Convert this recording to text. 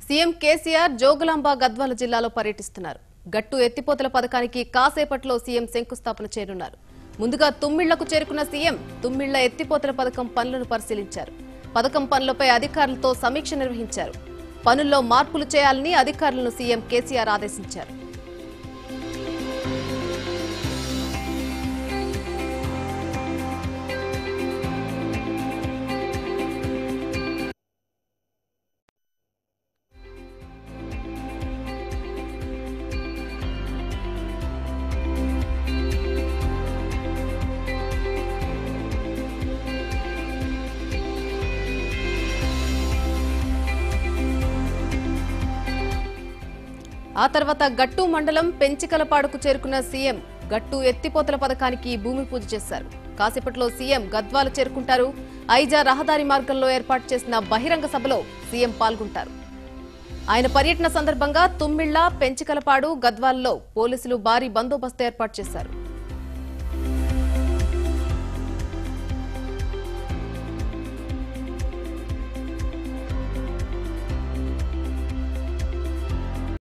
CM KCR Jogulamba Gadwal జిల్లాలో పర్యటిస్తున్నారు గట్టు ఎత్తిపోతల పథకానికి కాసేపట్లో సీఎం శంకుస్థాపన చేయనున్నారు ముందుగా తుమ్మిళ్లకు చేరుకున్న సీఎం తుమ్మిళ్ల ఎత్తిపోతల పథకం పనులను పరిశీలించారు పథకం పనులపై అధికారులతో సమీక్ష నిర్వహించారు పనుల్లో మార్పులు చేయాలని అధికారులను సీఎం కేసీఆర్ ఆదేశించారు ఆ తర్వాత గట్టు మండలం పెంచికలపాడుకు చేరుకున్న సీఎం గట్టు ఎత్తిపోతల పథకానికి భూమి పూజ చేశారు కాసేపట్లో సీఎం గద్వాల చేరుకుంటారు ఐజా రహదారి మార్గంలో ఏర్పాటు చేసిన బహిరంగ సభలో సీఎం పాల్గొంటారు ఆయన పర్యటన సందర్భంగా తుమ్మిళ్ల పెంచికలపాడు గద్వాల్లో పోలీసులు భారీ బందోబస్తు ఏర్పాటు చేశారు